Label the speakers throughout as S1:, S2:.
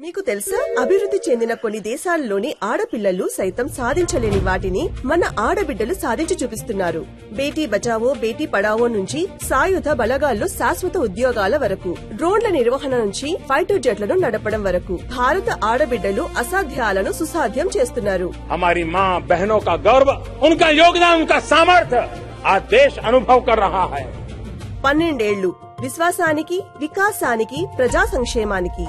S1: మీకు తెలుసా అభివృద్ధి చెందిన కొన్ని దేశాల్లోని ఆడపిల్లలు సైతం సాధించలేని వాటిని మన ఆడబిడ్డలు సాధించి చూపిస్తున్నారు బేటీ బచావో బేటీ పడావో నుంచి సాయుధ బలగాల్లో శాశ్వత ఉద్యోగాల వరకు డ్రోన్ల నిర్వహణ నుంచి ఫైటర్ జెట్లను నడపడం వరకు భారత ఆడబిడ్డలు అసాధ్యాలను సుసాధ్యం చేస్తున్నారు
S2: हमारी माँ बहनों का गौरव उनका योगदान उनका सामर्थ्य आज देश अनुभव कर रहा है
S1: పన్నెండేళ్లు విశ్వాసానికి వికాసానికి ప్రజా సంక్షేమానికి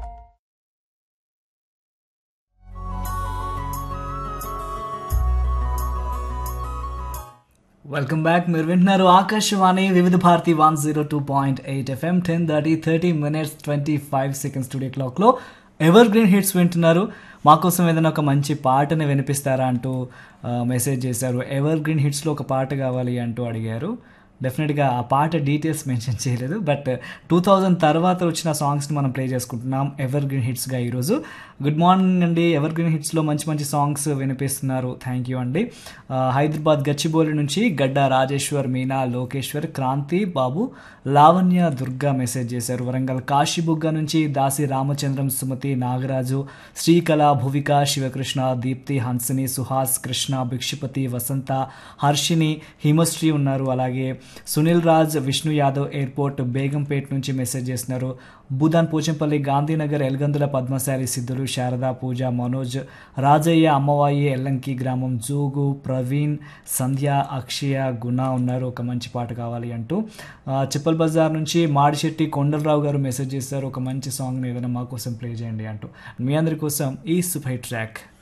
S3: వెల్కమ్ బ్యాక్ మీరు వింటున్నారు Akashvani Vividh Bharati one zero two point eight FM ten thirty thirty minutes twenty five seconds studio క్లాక్లో ఎవర్ గ్రీన్ హిట్స్ వింటున్నారు మాకోసం ఏదైనా ఒక మంచి పాటని వినిపిస్తారా అంటూ ఆ, మెసేజ్ చేశారు ఎవర్ గ్రీన్ హిట్స్లో ఒక పాట కావాలి అంటూ అడిగారు డెఫినెట్గా ఆ పాట డీటెయిల్స్ మెన్షన్ చేయలేదు బట్ టూ థౌజండ్ తర్వాత వచ్చిన సాంగ్స్ని మనం ప్లే చేసుకుంటున్నాం ఎవర్ గ్రీన్ హిట్స్గా ఈరోజు గుడ్ మార్నింగ్ అండి ఎవర్ గ్రీన్ హిట్స్లో మంచి మంచి సాంగ్స్ వినిపిస్తున్నారు థ్యాంక్ యూ అండి ఆ, హైదరాబాద్ గచ్చిబౌలి నుంచి గడ్డ రాజేశ్వర్ మీనా లోకేశ్వర్ క్రాంతి బాబు లావణ్య దుర్గా మెసేజ్ చేశారు వరంగల్ కాశీబుగ్గ నుంచి దాసి రామచంద్రం సుమతి నాగరాజు శ్రీకళ భువిక శివకృష్ణ దీప్తి హన్సిని సుహాస్ కృష్ణ భిక్షుపతి వసంత హర్షిని హిమశ్రీ ఉన్నారు అలాగే సునీల్ రాజ్ విష్ణు యాదవ్ ఎయిర్పోర్ట్ బేగంపేట్ నుంచి మెసేజ్ చేస్తున్నారు భూదాన్ పోచంపల్లి గాంధీనగర్ ఎల్గందుల పద్మశాలి సిద్ధులు శారదా పూజ మనోజ్ రాజయ్య అమ్మవాయి ఎల్లంకి గ్రామం జోగు ప్రవీణ్ సంధ్య అక్షయ గుణ ఉన్నారు ఒక మంచి పాట కావాలి అంటూ ఆ, చిప్పల్ బజార్ నుంచి మాడిశెట్టి కొండలరావు గారు మెసేజ్ చేశారు ఒక మంచి సాంగ్ని ఏదైనా మా కోసం ప్లే చేయండి అంటూ మీ అందరి కోసం ఈ సూపర్ ట్రాక్